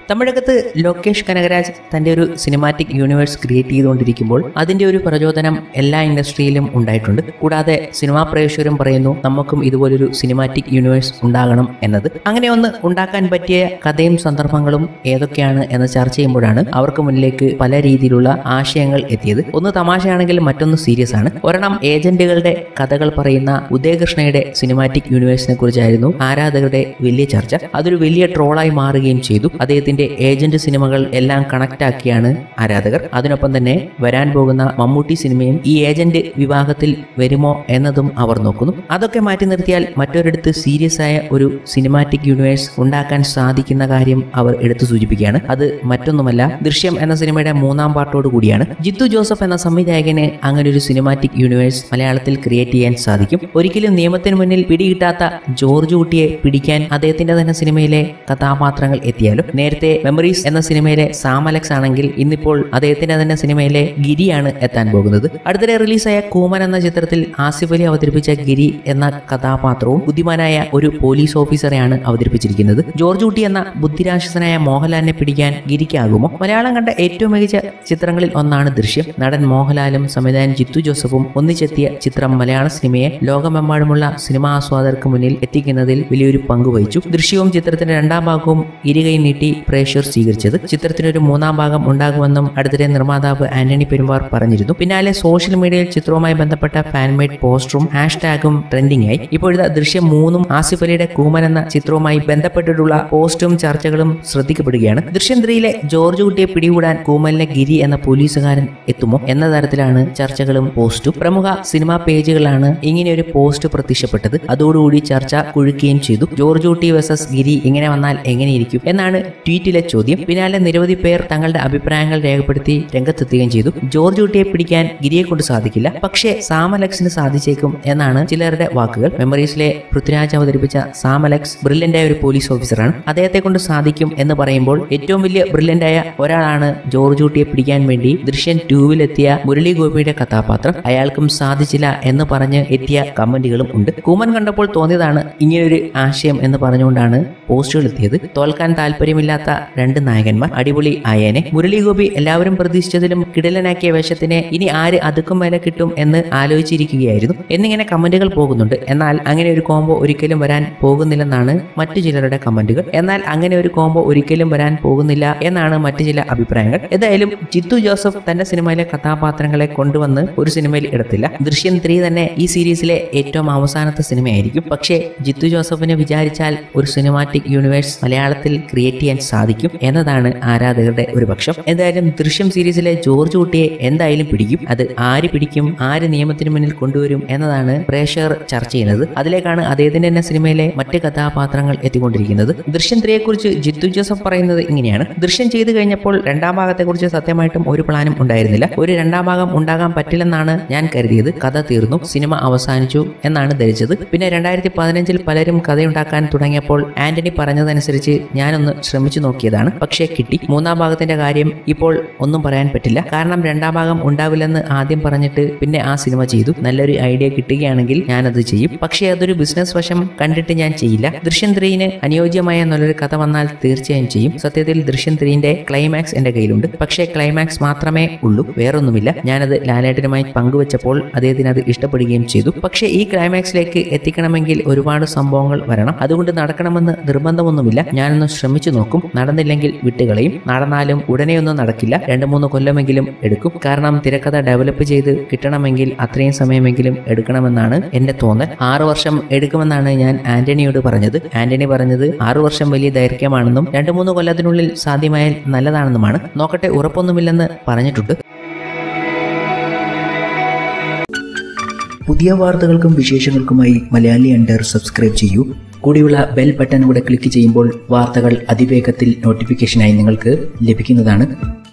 തമിഴകത്ത് ലോകേഷ് കനകരാജ് തന്റെ ഒരു cinematic universe create ചെയ്തുകൊണ്ടിരിക്കുമ്പോൾ അതിന്റെ ഒരു പ്രചോദനം എല്ലാ ഇൻഡസ്ട്രിയിലും ഉണ്ടായിട്ടുണ്ട് കൂടാതെ സിനിമാ പ്രേക്ഷകരും പറയുന്നു നമുക്കും ഇതുപോലൊരു സിനിമാറ്റിക് യൂണിവേഴ്സ് ഉണ്ടാകണം എന്നത് അങ്ങനെ ഒന്ന് ഉണ്ടാക്കാൻ പറ്റിയ കഥയും സന്ദർഭങ്ങളും ഏതൊക്കെയാണ് എന്ന് ചർച്ച ചെയ്യുമ്പോഴാണ് അവർക്ക് മുന്നിലേക്ക് പല രീതിയിലുള്ള ആശയങ്ങൾ എത്തിയത് ഒന്ന് തമാശയാണെങ്കിൽ മറ്റൊന്ന് സീരിയസ് ആണ് ഒരെണ്ണം ഏജന്റുകളുടെ കഥകൾ പറയുന്ന ഉദയകൃഷ്ണയുടെ സിനിമാറ്റിക് യൂണിവേഴ്സിനെ കുറിച്ചായിരുന്നു ആരാധകരുടെ വലിയ ചർച്ച അതൊരു വലിയ ട്രോളായി മാറുകയും ചെയ്തു അദ്ദേഹത്തിന്റെ ഏജന്റ് സിനിമകൾ എല്ലാം കണക്ട് ആക്കിയാണ് ആരാധകർ അതിനൊപ്പം തന്നെ വരാൻ പോകുന്ന മമ്മൂട്ടി സിനിമയും ഈ ഏജന്റ് വിഭാഗത്തിൽ വരുമോ എന്നതും അവർ നോക്കുന്നു അതൊക്കെ മാറ്റി നിർത്തിയാൽ മറ്റൊരിടത്ത് സീരിയസ് ആയ ഒരു സിനിമാറ്റിക് യൂണിവേഴ്സ് ഉണ്ടാക്കാൻ സാധിക്കുന്ന കാര്യം അവർ എടുത്തു സൂചിപ്പിക്കുകയാണ് അത് മറ്റൊന്നുമല്ല ദൃശ്യം എന്ന സിനിമയുടെ മൂന്നാം പാർട്ടോട് കൂടിയാണ് ജിത്തു ജോസഫ് എന്ന സംവിധായകന് അങ്ങനെ ഒരു സിനിമാറ്റിക് യൂണിവേഴ്സ് മലയാളത്തിൽ ക്രിയേറ്റ് ചെയ്യാൻ സാധിക്കും ഒരിക്കലും നിയമത്തിന് മുന്നിൽ പിടികിട്ടാത്ത ജോർജ് കുട്ടിയെ പിടിക്കാൻ അദ്ദേഹത്തിന്റെ തന്നെ സിനിമയിലെ കഥാപാത്രങ്ങൾ എത്തിയാലും നേരത്തെ മെമ്മറീസ് എന്ന സിനിമയിലെ സാമലക്സ് ആണെങ്കിൽ ഇന്നിപ്പോൾ അദ്ദേഹത്തിന്റെ തന്നെ സിനിമയിലെ ഗിരിയാണ് എത്താൻ പോകുന്നത് അടുത്തിടെ റിലീസായ കൂമൻ എന്ന ചിത്രത്തിൽ ആസിഫ് അലി അവതരിപ്പിച്ച ഗിരി എന്ന കഥാപാത്രവും ബുദ്ധിമാനായ ഒരു പോലീസ് ഓഫീസറെയാണ് അവതരിപ്പിച്ചിരിക്കുന്നത് ജോർജ് കുട്ടി എന്ന ബുദ്ധിരാക്ഷസനായ മോഹൻലാലിനെ പിടിക്കാൻ ഗിരിക്കാകുമോ മലയാളം കണ്ട ഏറ്റവും മികച്ച ചിത്രങ്ങളിൽ ഒന്നാണ് ദൃശ്യം നടൻ മോഹൻലാലും സംവിധായകൻ ജിത്തു ജോസഫും ഒന്നിച്ചെത്തിയ ചിത്രം മലയാള സിനിമയെ ലോകമെമ്പാടുമുള്ള സിനിമാ ആസ്വാദകർക്ക് മുന്നിൽ എത്തിക്കുന്നതിൽ വലിയൊരു പങ്ക് വഹിച്ചു ദൃശ്യവും ചിത്രത്തിന്റെ രണ്ടാം ഭാഗവും ഇരുകൈ നീട്ടി പ്രേക്ഷകർ സ്വീകരിച്ചത് ചിത്രത്തിനൊരു മൂന്നാം ഭാഗം ഉണ്ടാകുമെന്നും അടുത്തിടെ നിർമ്മാതാവ് ആന്റണി പെരുമ്പാർ പറഞ്ഞിരുന്നു പിന്നാലെ സോഷ്യൽ മീഡിയയിൽ ചിത്രവുമായി ബന്ധപ്പെട്ട ഫാൻമേഡ് പോസ്റ്ററും ഹാഷ്ടാഗും ട്രെൻഡിംഗ് ആയി ഇപ്പോഴത്തെ ദൃശ്യം മൂന്നും ആസിഫ് അലിയുടെ കൂമൻ എന്ന ചിത്രവുമായി ബന്ധപ്പെട്ടിട്ടുള്ള പോസ്റ്റും ചർച്ചകളും ശ്രദ്ധിക്കപ്പെടുകയാണ് ദൃശ്യം ത്രീയിലെ ജോർജ് കുട്ടിയെ പിടികൂടാൻ കൂമലിലെ ഗിരി എന്ന പോലീസുകാരൻ എത്തുമോ എന്ന തരത്തിലാണ് ചർച്ചകളും പോസ്റ്റും പ്രമുഖ സിനിമാ പേജുകളാണ് ഇങ്ങനെ ഒരു പോസ്റ്റ് പ്രത്യക്ഷപ്പെട്ടത് അതോടുകൂടി ചർച്ച കുഴുക്കുകയും ചെയ്തു ജോർജ് കുട്ടി വേഴ്സസ് ഗിരി ഇങ്ങനെ വന്നാൽ എങ്ങനെയിരിക്കും എന്നാണ് ട്വീറ്റിലെ ചോദ്യം പിന്നാലെ നിരവധി പേർ തങ്ങളുടെ അഭിപ്രായങ്ങൾ രേഖപ്പെടുത്തി രംഗത്തെത്തുകയും ചെയ്തു ജോർജ് കുട്ടിയെ പിടിക്കാൻ ഗിരിയെ കൊണ്ട് സാധിക്കില്ല പക്ഷേ സാമലക്സിന് സാധിച്ചേക്കും എന്നാണ് ചിലരുടെ വാക്കുകൾ മെമ്മറീസിലെ പൃഥ്വിരാജ് അവതരിപ്പിച്ച സാമലക്സ് ബ്രില്യന്റ് ആയ ഒരു പോലീസ് ഓഫീസറാണ് അദ്ദേഹത്തെ കൊണ്ട് സാധിക്കും എന്ന് പറയുമ്പോൾ ഏറ്റവും വലിയ ബ്രില്യന്റ് ആയ ഒരാളാണ് ജോർജ് കുട്ടിയെ പിടിക്കാൻ വേണ്ടി ദൃശ്യം ടൂവിലെത്തിയ മുരളി ഗോപിയുടെ കഥാപാത്രം അയാൾക്കും സാധിച്ചില്ല എന്ന് പറഞ്ഞ് എത്തിയ കമന്റുകളും ഉണ്ട് കൂമൻ കണ്ടപ്പോൾ തോന്നിയതാണ് ഇങ്ങനൊരു ആശയം എന്ന് പറഞ്ഞുകൊണ്ടാണ് പോസ്റ്റുകൾ എത്തിയത് തോൽക്കാൻ താല്പര്യമില്ലാത്ത രണ്ട് നായകന്മാർ അടിപൊളി ആയേനെ മുരളി ഗോപി എല്ലാവരും പ്രതീക്ഷിച്ചതിലും കിടലനാക്കിയ വേഷത്തിന് ഇനി ആര് അതുക്കും വില കിട്ടും എന്ന് ആലോചിച്ചിരിക്കുകയായിരുന്നു എന്നിങ്ങനെ കമന്റുകൾ പോകുന്നുണ്ട് എന്നാൽ അങ്ങനെ ഒരു കോംബോ ഒരിക്കലും വരാൻ പോകുന്നില്ലെന്നാണ് മറ്റു ചിലരുടെ കമന്റുകൾ എന്നാൽ അങ്ങനെ ഒരു കോംബോ ഒരിക്കലും വരാൻ പോകുന്നില്ല എന്നാണ് മറ്റു ചില അഭിപ്രായങ്ങൾ ഏതായാലും ജിത്തു ജോസഫ് തന്റെ സിനിമയിലെ കഥാപാത്രങ്ങളെ കൊണ്ടുവന്ന് ഒരു സിനിമയിൽ ഇടത്തില്ല ദൃശ്യം ത്രീ തന്നെ ഈ സീരീസിലെ ഏറ്റവും അവസാനത്തെ സിനിമയായിരിക്കും പക്ഷേ ജിത്തു ജോസഫിന് വിചാരിച്ചാൽ ഒരു സിനിമാറ്റിക് യൂണിവേഴ്സ് മലയാളത്തിൽ ക്രിയേറ്റ് ചെയ്യാൻ സാധിക്കും എന്നതാണ് ആരാധകരുടെ ഒരു പക്ഷം എന്തായാലും ദൃശ്യം സീരീസിലെ ജോർജ് കുട്ടിയെ എന്തായാലും പിടിക്കും അത് ആര് പിടിക്കും ആര് നിയമത്തിന് മുന്നിൽ കൊണ്ടുവരും എന്നതാണ് പ്രേക്ഷകർ ചർച്ച ചെയ്യുന്നത് അതിലേക്കാണ് അദ്ദേഹത്തിന്റെ തന്നെ സിനിമയിലെ മറ്റ് കഥാപാത്രങ്ങൾ എത്തിക്കൊണ്ടിരിക്കുന്നത് ദൃശ്യം ത്രീയെ കുറിച്ച് ജിത്തു ജോസഫ് പറയുന്നത് ഇങ്ങനെയാണ് ദൃശ്യം ചെയ്തു കഴിഞ്ഞപ്പോൾ രണ്ടാം ഭാഗത്തെക്കുറിച്ച് സത്യമായിട്ടും ഒരു പ്ലാനും ഉണ്ടായിരുന്നില്ല ഒരു രണ്ടാം ഭാഗം ഉണ്ടാകാൻ പറ്റില്ലെന്നാണ് ഞാൻ കരുതിയത് കഥ തീർന്നു സിനിമ അവസാനിച്ചു എന്നാണ് ധരിച്ചത് പിന്നെ രണ്ടായിരത്തി പതിനഞ്ചിൽ പലരും കഥയുണ്ടാക്കാൻ തുടങ്ങിയപ്പോൾ ആന്റണി പറഞ്ഞതനുസരിച്ച് ഞാനൊന്ന് ശ്രമിച്ചു നോക്കിയതാണ് പക്ഷേ കിട്ടി മൂന്നാം ഭാഗത്തിന്റെ കാര്യം ഇപ്പോൾ ഒന്നും പറയാൻ പറ്റില്ല കാരണം രണ്ടാം ഭാഗം ഉണ്ടാവില്ലെന്ന് ആദ്യം പറഞ്ഞിട്ട് പിന്നെ ആ സിനിമ ചെയ്തു നല്ലൊരു ഐഡിയ കിട്ടുകയാണെങ്കിൽ ഞാനത് ചെയ്യും പക്ഷേ അതൊരു ബിസിനസ് വശം കണ്ടിട്ട് ഞാൻ ചെയ്യില്ല ദൃശ്യം ത്രീന് അനുയോജ്യമായ നല്ലൊരു കഥ വന്നാൽ തീർച്ചയായും ചെയ്യും സത്യത്തിൽ ദൃശ്യം ത്രീന്റെ ക്ലൈമാക്സ് എന്റെ കയ്യിലുണ്ട് പക്ഷേ ക്ലൈമാക്സ് മാത്രമേ ഉള്ളൂ വേറൊന്നുമില്ല ഞാനത് ലാലേട്ടനുമായി പങ്കുവച്ചപ്പോൾ അദ്ദേഹത്തിന് അത് ഇഷ്ടപ്പെടുകയും ചെയ്തു പക്ഷേ ഈ ക്ലൈമാക്സിലേക്ക് എത്തിക്കണമെങ്കിൽ ഒരുപാട് സംഭവങ്ങൾ വരണം അതുകൊണ്ട് നടക്കണമെന്ന് നിർബന്ധമൊന്നുമില്ല ഞാനൊന്ന് ശ്രമിച്ചു നോക്കും നടന്നില്ലെങ്കിൽ വിട്ടുകളയും നടന്നാലും ഉടനെയൊന്നും നടക്കില്ല രണ്ട് മൂന്ന് കൊല്ലമെങ്കിലും എടുക്കും കാരണം തിരക്കഥ ഡെവലപ്പ് ചെയ്ത് കിട്ടണമെങ്കിൽ അത്രയും സമയമെങ്കിലും എടുക്കണമെന്നാണ് എന്റെ തോന്നൽ ആറു വർഷം എടുക്കുമെന്നാണ് ഞാൻ ആന്റണിയോട് പറഞ്ഞത് ആന്റണി പറഞ്ഞത് ആറു വർഷം വലിയ ദൈർഘ്യമാണെന്നും രണ്ട് മൂന്ന് കൊല്ലത്തിനുള്ളിൽ സാധ്യമായാൽ നല്ലതാണെന്നുമാണ് നോക്കട്ടെ ഉറപ്പൊന്നുമില്ലെന്ന് പറഞ്ഞിട്ടുണ്ട് പുതിയ വാർത്തകൾക്കും വിശേഷങ്ങൾക്കുമായി മലയാളി അണ്ടർ സബ്സ്ക്രൈബ് ചെയ്യൂ കൂടിയുള്ള ബെൽ ബട്ടൺ കൂടെ ക്ലിക്ക് ചെയ്യുമ്പോൾ വാർത്തകൾ അതിവേഗത്തിൽ നോട്ടിഫിക്കേഷനായി നിങ്ങൾക്ക് ലഭിക്കുന്നതാണ്